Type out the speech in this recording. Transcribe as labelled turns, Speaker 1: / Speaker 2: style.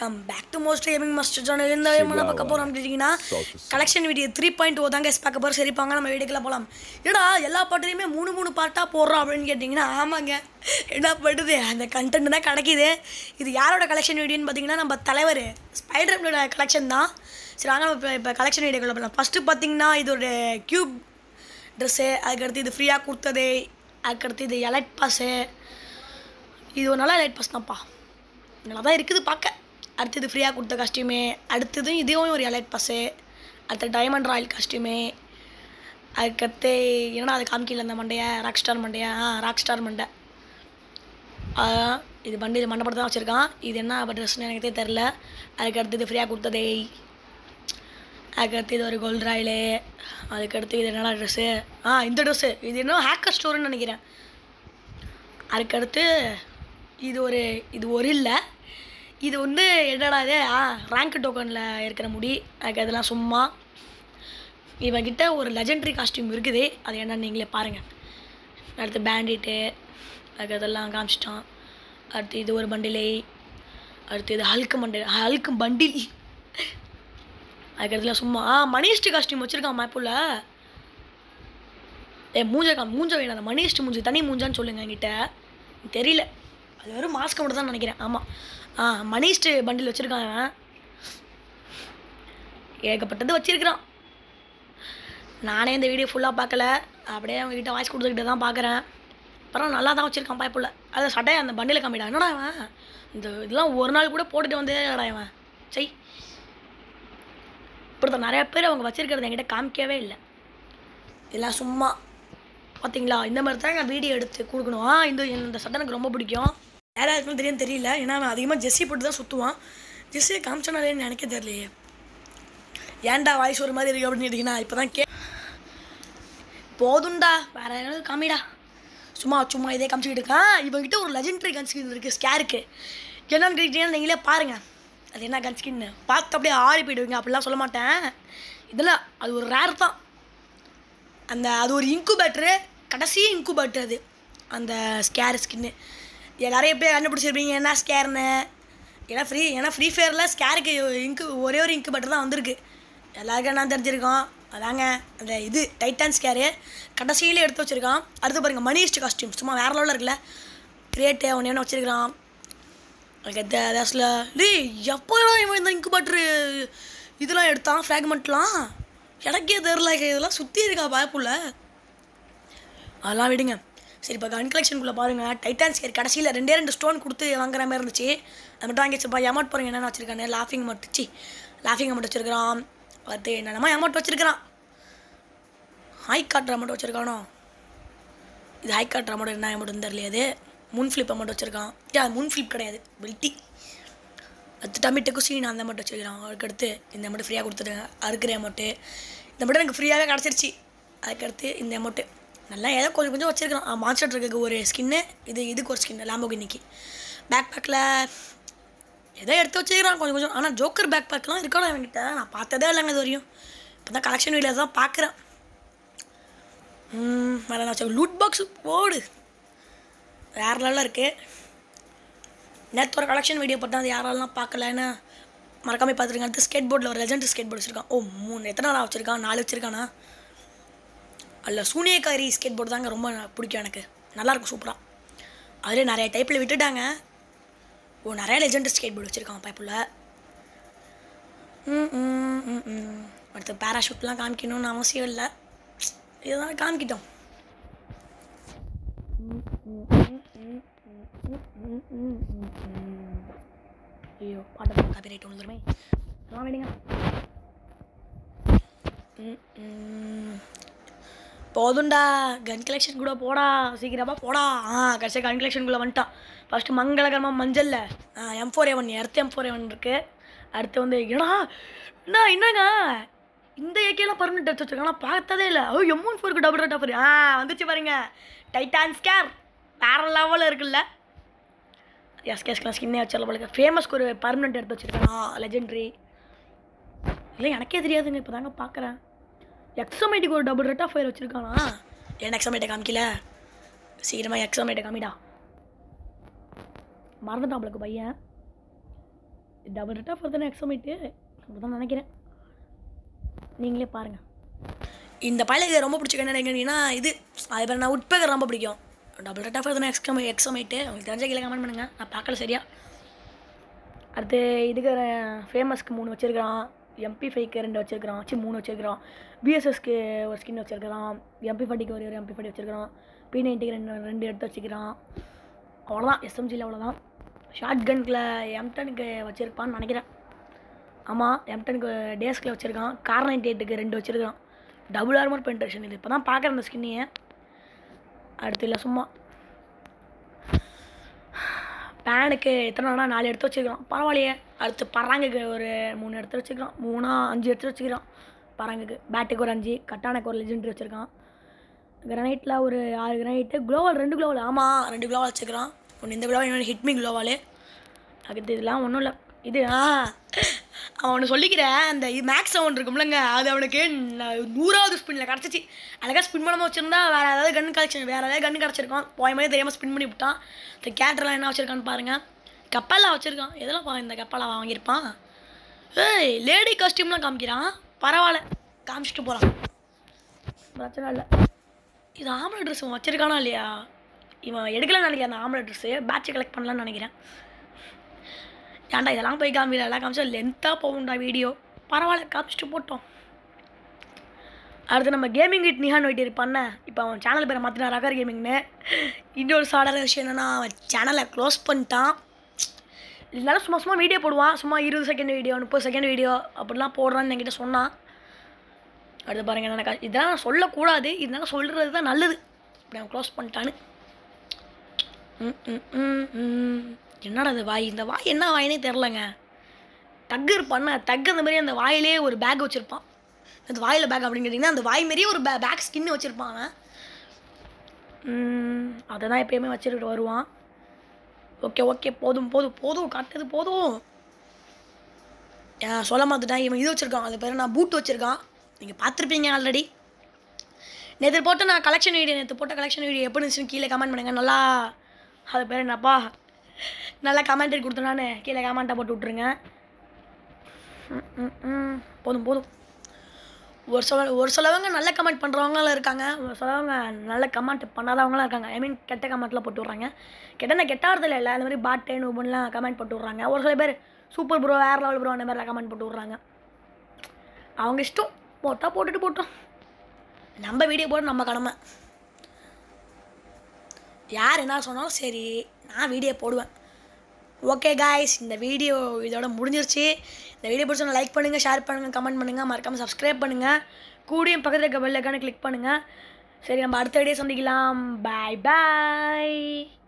Speaker 1: Welcome back to most gaming master channel இந்த என்ன பார்க்க போகிறோம் அப்படின்னா collection video three point o தாங்க பார்க்க போகிறோம் சரிப்பாங்க நம்ம வீடியோக்குள்ள போகலாம் ஏடா எல்லா பாட்டுலையுமே மூணு மூணு பாட்டாக போடுறோம் அப்படின்னு கேட்டிங்கன்னா ஆமாங்க என்ன பண்ணுது அந்த கண்டென்ட் தான் கிடைக்கிது இது யாரோட கலெக்ஷன் வீடியோன்னு பார்த்தீங்கன்னா நம்ம தலைவர் ஸ்பைடர் கலெக்ஷன் தான் சரி வாங்க நம்ம இப்போ இப்போ கலெக்ஷன் வீடியோக்குள்ள போகலாம் ஃபஸ்ட்டு பார்த்தீங்கன்னா இது ஒரு க்யூப் ட்ரெஸ்ஸு அதுக்கடுத்து இது ஃப்ரீயாக கொடுத்தது அதுக்கடுத்து இது எலைட் பாஸு இது ஒரு நல்ல எலைட் பாஸ் தான்ப்பா நல்லா தான் இருக்குது பார்க்க அடுத்தது ஃப்ரீயாக கொடுத்த காஸ்டியூமு அடுத்தது இதுவும் ஒரு எலைட் பாஸு அடுத்து டைமண்ட் ராயல் காஸ்டியூமு அதுக்கடுத்து என்னடா அது காமிக்கல அந்த மண்டையை ராக் ஸ்டார் மண்டையா ஆ ராக் ஸ்டார் மண்டை ஆ, இது வண்டி இது மண்டை தான் வச்சுருக்கான் இது என்ன ட்ரெஸ்னு எனக்கு தெரில அதுக்கடுத்து இது ஃப்ரீயாக கொடுத்ததே அதுக்கடுத்து இது ஒரு கோல்டு ராயலு அதுக்கடுத்து இது என்னடா ட்ரெஸ்ஸு ஆ இந்த ட்ரெஸ்ஸு இது என்ன ஹேக்கர் ஸ்டோர்னு நினைக்கிறேன் அதுக்கடுத்து இது ஒரு இது ஒரு இல்லை இது வந்து என்னடா இது ஆ ரேங்க் டோக்கனில் இருக்கிற முடி அதுக்கு அதெல்லாம் சும்மா இவன்கிட்ட ஒரு லெஜெண்டரி காஸ்டியூம் இருக்குது அது என்னன்னு நீங்களே பாருங்கள் அடுத்து பேண்டிட்டு அதுக்கு அதெல்லாம் காமிச்சிட்டான் அடுத்து இது ஒரு பண்டிலை அடுத்து இது ஹல்க்கு மண்டில் ஹல்க்கு பண்டில் அதுக்கடுத்துல சும்மா ஆ மணிஷ்டி காஸ்டியூம் வச்சுருக்கான் மேப்புள்ள ஏ மூஞ்ச கா மூஞ்ச வேணும் அந்த மணிஷ்டி மூஞ்சி தனி மூஞ்சான்னு சொல்லுங்க என்கிட்ட தெரியல அது வெறும் மாஸ்க் மட்டும் தான் நினைக்கிறேன் ஆமாம் ஆ மணிஷ்டு பண்டில் வச்சுருக்கான் அவன் ஏகப்பட்டது வச்சிருக்கிறான் நானே இந்த வீடியோ ஃபுல்லாக பார்க்கல அப்படியே அவங்ககிட்ட வாய்ஸ் கொடுத்துக்கிட்டு தான் பார்க்குறேன் அப்புறம் நல்லா தான் வச்சுருக்கான் பாய்ப்புள்ள அதை சட்டையை அந்த பண்டில் காமிடா என்னடா இவன் இந்த இதெல்லாம் ஒரு நாள் கூட போட்டுட்டு வந்தே இவன் சை இப்படி நிறைய பேர் அவங்க வச்சிருக்கிறது என்கிட்ட காமிக்கவே இல்லை இதெல்லாம் சும்மா பார்த்தீங்களா இந்த மாதிரி தான் நான் வீடியோ எடுத்து கொடுக்கணும் ஆ இந்த இந்த சட்டை எனக்கு ரொம்ப பிடிக்கும் வேறு யாருக்கும் தெரியும் தெரியல ஏன்னா அவன் அதிகமாக ஜெஸ்ஸி போட்டு தான் சுற்றுவான் ஜெஸ்ஸியை காமிச்சனாலேன்னு நினைக்க தெரியலையே ஏன்டா வாய்ஸ் ஒரு மாதிரி இருக்கு அப்படின்னு கேட்டிங்கன்னா இப்போ தான் கே போதும்டா வேற ஏதாவது காமிடா சும்மா சும்மா இதே காமிச்சிக்கிட்டு இருக்கான் இவங்ககிட்ட ஒரு லெஜெண்டரி கன்ஸ்கின் இருக்குது ஸ்கேருக்கு என்னன்னு கேட்டீங்கன்னா நீங்களே பாருங்கள் அது என்ன கன்ஸ்கின்னு பார்த்து அப்படியே ஆடி போயிடுவீங்க அப்படிலாம் சொல்ல மாட்டேன் இதெல்லாம் அது ஒரு ரேர் தான் அந்த அது ஒரு இன்குபேட்டரு கடைசி இன்குபேட்டர் அது அந்த ஸ்கேர் ஸ்கின்னு எல்லாரும் எப்படியே கண்டுபிடிச்சிருப்பீங்க என்ன ஸ்கேர்னு ஏன்னா ஃப்ரீ ஏன்னா ஃப்ரீ ஃபயரில் ஸ்கேருக்கு இங்கு ஒரே ஒரு இன்குபேட்டர் தான் வந்திருக்கு எல்லாருக்கும் என்ன தெரிஞ்சிருக்கோம் அதாங்க அந்த இது டைட்டான் ஸ்கேரு கடைசியில எடுத்து வச்சிருக்கான் அடுத்து பாருங்கள் மணிஸ்ட் காஸ்டியூம் சும்மா வேறு லெவலில் இருக்குல்ல கிரேட்டு ஒன்று ஒன்று வச்சிருக்கிறான் அதுக்கு அதாஸில் டேய் எப்போடா இவன் இந்த இன்குபேட்டரு இதெல்லாம் எடுத்தான் ஃப்ராக்மெண்ட்லாம் எனக்கே தெரில இதெல்லாம் சுற்றி இருக்கா பயப்புள்ள அதெல்லாம் விடுங்க சரி இப்போ கன் கலெக்ஷனுக்குள்ளே பாருங்கள் டைட்டான் ஸ்கேர் கடைசியில் ரெண்டே ரெண்டு ஸ்டோன் கொடுத்து வாங்குற மாதிரி இருந்துச்சு அது மட்டும் வாங்கி வச்சுப்பா அமௌண்ட் பாருங்க என்னென்ன வச்சுருக்கானே லாஃபிங் மட்டும் சி லாஃபிங் அமௌண்ட் வச்சுருக்கிறான் பார்த்து என்னென்னமா அமௌண்ட் வச்சுருக்கிறான் ஹை காட்டுற அமௌண்ட் வச்சுருக்கானோ இது ஹை காட்டுற அமௌண்ட் என்ன அமௌண்ட் தெரியல அது முன் ஃப்ளிப் அமௌண்ட் வச்சுருக்கான் ஏ முன் ஃப்ளிப் கிடையாது பெல்ட்டி அடுத்து டமிட்டுக்கும் சீன் அந்த அமௌண்ட் வச்சுருக்கான் அதுக்கடுத்து இந்த அமௌண்ட் ஃப்ரீயாக கொடுத்துருங்க அறுக்கிற அமௌண்ட்டு இந்த மட்டும் எனக்கு ஃப்ரீயாகவே கிடச்சிருச்சு அதுக்கடுத்து இந்த அமௌண்ட்டு நல்லா ஏதோ கொஞ்சம் கொஞ்சம் வச்சுருக்கான் மான்ஸ்டர் இருக்க ஒரு ஸ்கின்னு இது இதுக்கு ஒரு ஸ்கின்னு லாம்போகினிக்கு பேக் பேக்கில் ஏதோ எடுத்து வச்சுக்கிறான் கொஞ்சம் கொஞ்சம் ஆனால் ஜோக்கர் பேக் பேக்லாம் இருக்கணும் என்கிட்ட நான் பார்த்ததே இல்லைங்க இது வரையும் இப்போ தான் கலெக்ஷன் வீடியோ தான் பார்க்குறேன் வேறு என்ன வச்சு லூட் பாக்ஸ் போடு வேறு லெவலில் இருக்குது நேற்று ஒரு கலெக்ஷன் வீடியோ போட்டால் அது யாரெல்லாம் பார்க்கலன்னு மறக்காம பார்த்துருங்க அடுத்து ஸ்கேட் போர்டில் ஒரு லெஜண்ட் ஸ்கேட் போர்டு வச்சுருக்கான் ஓ மூணு எத்தனை நாளாக வச்சுருக்கான் நாலு வச்சுருக்கானா அல்ல சூனியக்காரி ஸ்கேட் போர்டு தாங்க ரொம்ப பிடிக்கும் எனக்கு நல்லாயிருக்கும் சூப்பராக அதிலே நிறைய டைப்பில் விட்டுட்டாங்க ஓ நிறைய லெஜண்ட் ஸ்கேட் போர்டு வச்சுருக்கான் பைப்புள்ள ம் ம் ம் ம் அடுத்து பேராஷூட்லாம் காமிக்கணும்னு அவசியம் இல்லை இதெல்லாம் காமிக்கிட்டோம் ஐயோ பாட்டு காப்பி ரைட் ஒன்று தருமே அதெல்லாம் விடுங்க ம், ம். போதும்டா கன் கலெக்ஷன் கூட போடா சீக்கிரமாக போடா ஆ கடைசியாக கன் கலெக்ஷனுக்குள்ளே வந்துட்டான் ஃபஸ்ட்டு மங்களகரமாக மஞ்சளில் ஆ M four A one earth M four A one இருக்குது அடுத்து வந்து ஏடா என்ன என்னங்க இந்த ஏகேலாம் பர்மனெண்ட் எடுத்து வச்சிருக்காங்க நான் பார்த்ததே இல்லை ஓ எம்ஒன் ஃபோருக்கு டபுள் ரேட் ஆஃபர் ஆ வந்துச்சு பாருங்க டைட்டான் ஸ்கேர் வேற லெவலில் இருக்குல்ல எஸ்கேஸ்க்கெலாம் ஸ்கின்னே வச்சால போல ஃபேமஸ்க்கு ஒரு பர்மனெண்ட் எடுத்து வச்சுருக்கானா லெஜெண்ட்ரி இல்லை எனக்கே தெரியாதுங்க இப்போ தாங்க பார்க்குறேன் எக்ஸாமேட்டுக்கு ஒரு டபுள் ரேட் ஆஃப் ஃபயர் வச்சுருக்கானா ஏன் எக்ஸாமேட்டை காமிக்கல சீக்கிரமாக எக்ஸாமேட்டை காமிடா மறந்துட்டான் அவளுக்கு பையன் டபுள் ரெட்டாக ஃபர்தர் எக்ஸாமிட்டு அப்படி தான் நினைக்கிறேன் நீங்களே பாருங்கள் இந்த பையலுக்கு ரொம்ப பிடிச்ச என்ன கேட்டீங்கன்னா இது அது பேர் நான் உட்பேக்கர் ரொம்ப பிடிக்கும் டபுள் ரெட்டாக ஃபர்தர் எக்ஸாம் எக்ஸாமிட்டு உங்களுக்கு தெரிஞ்ச கீழே கமெண்ட் பண்ணுங்கள் நான் பார்க்கல சரியா அடுத்து இதுக்கு ஃபேமஸ்க்கு மூணு வச்சுருக்கிறான் எம்பி ஃபைக்கு ரெண்டு வச்சுருக்கிறான் சி மூணு வச்சுருக்கிறான் பிஎஸ்எஸ்க்கு ஒரு ஸ்கின் வச்சுருக்கிறான் எம்பி ஃபட்டிக்கு ஒரு எம்பி ஃபட்டி வச்சுருக்கிறான் பி நைன்ட்டிக்கு ரெண்டு ரெண்டு எடுத்து வச்சுக்கிறான் அவ்வளோதான் எஸ்எம்ஜியில் அவ்வளோதான் ஷார்ட் கன்கில் எம்டனுக்கு வச்சுருப்பான்னு நினைக்கிறேன் ஆமாம் எம்டனுக்கு டேஸ்கில் வச்சுருக்கான் கார் நைன்டி எயிட்டுக்கு ரெண்டு வச்சுருக்கான் டபுள் ஆர்மர் பென்ட்ரேஷன் இது இப்போ தான் பார்க்குறேன் அந்த ஸ்கின்னையே அடுத்து இல்லை சும்மா பேனுக்கு எத்தனை வேணா நாலு எடுத்து வச்சுக்கிறான் பரவாயில்லையே அடுத்து பராங்குக்கு ஒரு மூணு எடுத்து வச்சுக்கிறான் மூணா அஞ்சு எடுத்து வச்சுக்கிறான் பராங்குக்கு பேட்டுக்கு ஒரு அஞ்சு கட்டானுக்கு ஒரு லெஜெண்டரி வச்சுருக்கான் கிரனைட்டில் ஒரு ஆறு கிரனைட்டு குளோவால் ரெண்டு குளோவால் ஆமாம் ரெண்டு குளோவால் வச்சுக்கிறான் ஒன்று இந்த குளோவால் இன்னொன்று ஹிட்மி குளோவால் அடுத்து இதெல்லாம் ஒன்றும் இல்லை இது ஆ அவன் ஒன்று சொல்லிக்கிறேன் அந்த இது மேக்ஸ் சவுண்ட் இருக்கும்லங்க அது அவனுக்கு ந- நூறாவது ஸ்பின்னில் கிடச்சிச்சு அழகாக ஸ்பின் பண்ணாமல் வச்சுருந்தா வேறு ஏதாவது கன் கலெக்ஷன் வேறு ஏதாவது கன் கிடச்சிருக்கான் போய் மாதிரி தெரியாமல் ஸ்பின் பண்ணி விட்டான் இந்த கேட்டர்லாம் என்ன வச்சுருக்கான்னு பாருங்கள் கப்பலில் வச்சுருக்கான் எதில் பா இந்த கப்பலை வாங்கியிருப்பான் ஏய் லேடி காஸ்டியூம்லாம் காமிக்கிறான் பரவாயில்ல காமிச்சிட்டு போகிறான் பிரச்சனை இல்லை இது ஆம்பளை ட்ரெஸ் வச்சிருக்கானா இல்லையா இவன் எடுக்கலன்னு நினைக்கிறேன் அந்த ஆம்பளை ட்ரெஸ்ஸு பேட்ச் கலெக்ட் பண்ணலான்னு நினைக்கிறேன் ஏன்டா இதெல்லாம் போய் காமிக்கல எல்லாம் காமிச்சா லென்த்தாக போகும்டா வீடியோ பரவாயில்ல காமிச்சிட்டு போட்டோம் அடுத்து நம்ம கேமிங் வித் நிஹான் வெயிட்டர் பண்ண இப்போ அவன் சேனல் பேரை மாற்றினா ரகர் கேமிங்னு இன்னொரு சாதாரண விஷயம் என்னென்னா அவன் சேனலை க்ளோஸ் பண்ணிட்டான் இருந்தாலும் சும்மா சும்மா வீடியோ போடுவான் சும்மா இருபது செகண்ட் வீடியோ முப்பது செகண்ட் வீடியோ அப்படிலாம் போடுறான்னு என்கிட்ட சொன்னான் அடுத்து பாருங்க என்ன கா- இதெல்லாம் நான் சொல்லக்கூடாது இருந்தாலும் சொல்கிறது தான் நல்லது இப்படி அவன் க்ளோஸ் பண்ணிட்டான்னு ம், ம், ம், ம். என்னடா இது வாய் இந்த வாய் என்ன வாயினே தெரிலங்க தக்கு இருப்பான தக்கு அந்த மாதிரி அந்த வாயிலே ஒரு பேக் வச்சுருப்பான் அந்த வாயில் பேக் அப்படின்னு கேட்டிங்கன்னா அந்த வாய் மாரியே ஒரு பே பேக் ஸ்கின்னு வச்சுருப்பான் அவன் ம், அதை தான் எப்பயுமே வச்சுக்கிட்டு வருவான் ஓகே ஓகே போதும் போதும் போதும் காட்டுறது போதும் ஏன் சொல்ல மாத்துட்டேன் இவன் இது வச்சுருக்கான் அது பேர் நான் பூட் வச்சுருக்கான் நீங்கள் பார்த்துருப்பீங்க ஆல்ரெடி நேற்று போட்டு நான் கலெக்ஷன் வீடியோ நேற்று போட்ட கலெக்ஷன் வீடியோ எப்படி இருந்துச்சுன்னு கீழே கமெண்ட் பண்ணுங்கள் நல்லா அது பேர் என்னப்பா நல்லா கமெண்ட் கொடுத்தனான்னு கீழே கமெண்ட்டை போட்டு விட்ருங்க ம், ம், ம். போதும் போதும் ஒரு சில ஒரு சிலவங்க நல்ல கமெண்ட் பண்ணுறவங்களும் இருக்காங்க ஒரு சிலவங்க நல்ல கமெண்ட் பண்ணாதவங்களும் இருக்காங்க ஐ மீன் கெட்ட கமெண்ட்லாம் போட்டு விட்றாங்க கெட்ட கெட்ட வார்த்தையில் இல்லை அந்த மாதிரி பாட்டு நூபன்லாம் கமெண்ட் போட்டு விட்றாங்க ஒரு சில பேர் சூப்பர் ப்ரோ வேறு லெவல் ப்ரோ அந்த மாதிரிலாம் கமெண்ட் போட்டு விட்றாங்க அவங்க இஷ்டம் போட்டால் போட்டுட்டு போட்டோம் நம்ம வீடியோ போட நம்ம கடமை யார் என்ன சொன்னாலும் சரி நான் வீடியோ போடுவேன் ஓகே காய்ஸ் இந்த வீடியோ இதோட முடிஞ்சிருச்சு இந்த வீடியோ பிடிச்சா லைக் பண்ணுங்கள் ஷேர் பண்ணுங்கள் கமெண்ட் பண்ணுங்கள் மறக்காமல் சப்ஸ்கிரைப் பண்ணுங்கள் கூடியும் பக்கத்தில் இருக்க பெல் ஐக்கானை கிளிக் பண்ணுங்கள் சரி நம்ம அடுத்த வீடியோ சந்திக்கலாம் பாய் பாய்